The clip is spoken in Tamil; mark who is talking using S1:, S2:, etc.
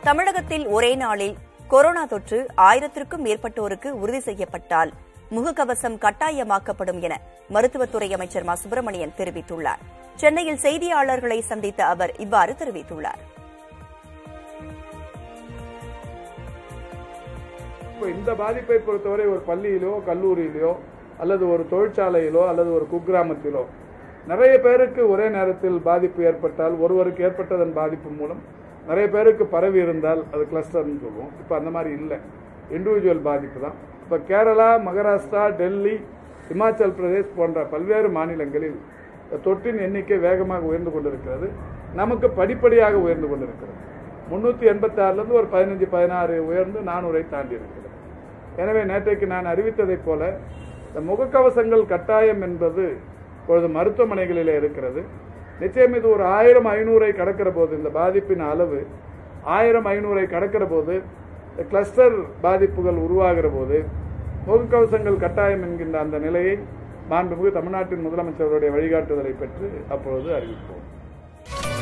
S1: தமிழகத்தில் ஒரே நாளில் கொரோனா தொற்று ஆயிரத்திற்கும் மேற்பட்டோருக்கு உறுதி செய்யப்பட்டால் முகக்கவசம் கட்டாயமாக்கப்படும் என மருத்துவத்துறை அமைச்சர் மா சுப்பிரமணியன் தெரிவித்துள்ளார் சென்னையில் செய்தியாளர்களை சந்தித்த அவர் இவ்வாறு தெரிவித்துள்ளார்
S2: இப்போ இந்த பாதிப்பை பொறுத்தவரை ஒரு பள்ளியிலோ கல்லூரியிலோ அல்லது ஒரு தொழிற்சாலையிலோ அல்லது ஒரு குக்கிராமத்திலோ நிறைய பேருக்கு ஒரே நேரத்தில் பாதிப்பு ஏற்பட்டால் ஒருவருக்கு ஏற்பட்டதன் பாதிப்பு மூலம் நிறைய பேருக்கு பரவி இருந்தால் அது கிளஸ்டர்னு சொல்லுவோம் இப்போ அந்த மாதிரி இல்லை இண்டிவிஜுவல் பாதிப்பு தான் இப்போ கேரளா மகாராஷ்டிரா டெல்லி இமாச்சல் பிரதேஷ் போன்ற பல்வேறு மாநிலங்களில் தொற்றின் எண்ணிக்கை வேகமாக உயர்ந்து கொண்டிருக்கிறது நமக்கு படிப்படியாக உயர்ந்து கொண்டிருக்கிறது முன்னூற்றி எண்பத்தாறுலேருந்து ஒரு பதினஞ்சு பதினாறு உயர்ந்து நானூறை தாண்டி இருக்கிறது எனவே நேற்றைக்கு நான் அறிவித்ததைப் போல இந்த முகக்கவசங்கள் கட்டாயம் என்பது இப்பொழுது மருத்துவமனைகளிலே இருக்கிறது நிச்சயம் இது ஒரு ஆயிரம் ஐநூறை கடக்கிற போது இந்த பாதிப்பின் அளவு ஆயிரம் ஐநூறை கடக்கிற போது இந்த கிளஸ்டர் பாதிப்புகள் உருவாகிற போது முகக்கவசங்கள் கட்டாயம் என்கின்ற அந்த நிலையை மாண்புமிகு தமிழ்நாட்டின் முதலமைச்சருடைய வழிகாட்டுதலை பெற்று அப்பொழுது அறிவிப்போம்